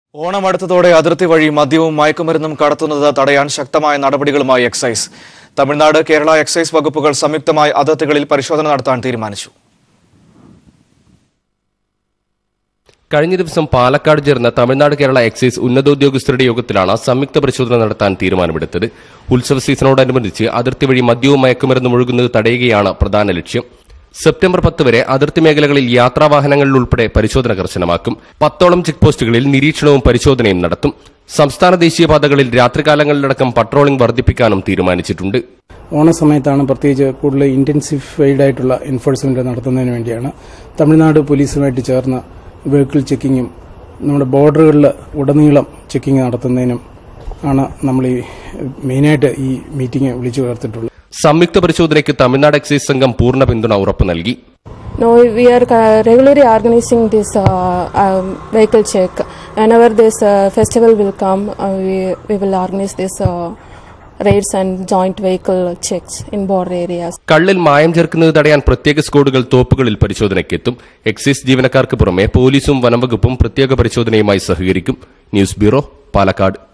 ഓണം അടുത്തതോടെ അതിർത്തി വഴി മദ്യവും മയക്കുമരുന്നും കടത്തുന്നത് തടയാൻ ശക്തമായ നടപടികളുമായി എക്സൈസ് തമിഴ്നാട് കേരള എക്സൈസ് വകുപ്പുകൾ സംയുക്തമായി അതിർത്തികളിൽ പരിശോധന നടത്താൻ തീരുമാനിച്ചു കഴിഞ്ഞ ദിവസം പാലക്കാട് ചേർന്ന തമിഴ്നാട് കേരള എക്സൈസ് ഉന്നതോദ്യോഗസ്ഥരുടെ യോഗത്തിലാണ് സംയുക്ത പരിശോധന നടത്താൻ തീരുമാനമെടുത്തത് ഉത്സവ സീസണോടനുബന്ധിച്ച് അതിർത്തി വഴി മദ്യവും മയക്കുമരുന്നും ഒഴുകുന്നത് തടയുകയാണ് പ്രധാന ലക്ഷ്യം സെപ്റ്റംബർ പത്ത് വരെ അതിർത്തി മേഖലകളിൽ യാത്രാവാഹനങ്ങളിൽ ഉൾപ്പെടെ പരിശോധന കർശനമാക്കും പത്തോളം ചെക്ക് പോസ്റ്റുകളിൽ നിരീക്ഷണവും പരിശോധനയും നടത്തും സംസ്ഥാന ദേശീയപാതകളിൽ രാത്രികാലങ്ങളിലടക്കം പട്രോളിംഗ് വർദ്ധിപ്പിക്കാനും തീരുമാനിച്ചിട്ടുണ്ട് ഓണസമയത്താണ് പ്രത്യേകിച്ച് കൂടുതൽ ഇന്റൻസിഫൈഡ് ആയിട്ടുള്ള എൻഫോഴ്സ്മെന്റ് നടത്തുന്നതിന് വേണ്ടിയാണ് തമിഴ്നാട് പോലീസുമായിട്ട് ചേർന്ന് വെഹിക്കിൾ ചെക്കിങ്ങും നമ്മുടെ ബോർഡറുകളിൽ ഉടനീളം ചെക്കിങ് നടത്തുന്നതിനും ആണ് നമ്മൾ ഈ മെയിനായിട്ട് ഈ മീറ്റിംഗ് വിളിച്ചു ചേർത്തിട്ടുള്ളത് സംയുക്ത പരിശോധനയ്ക്ക് തമിഴ്നാട് എക്സൈസ് സംഘം പൂർണ്ണ പിന്തുണ ഉറപ്പു നൽകി No, we are uh, regularly organizing this uh, um, vehicle check. Whenever this uh, festival will come, uh, we, we will organize this uh, raids and joint vehicle checks in border areas. കള്ളിൽ മായം ചേർക്കുന്നത് തടയാൻ പ്രത്യേക സ്ക്വാഡുകൾ തോപ്പുകളിൽ പരിശോധനയ്ക്കെത്തും excise ജീവനക്കാർക്ക് പുറമെ പോലീസും വനംവകുപ്പും പ്രത്യേക പരിശോധനയുമായി സഹകരിക്കും news bureau Palakkad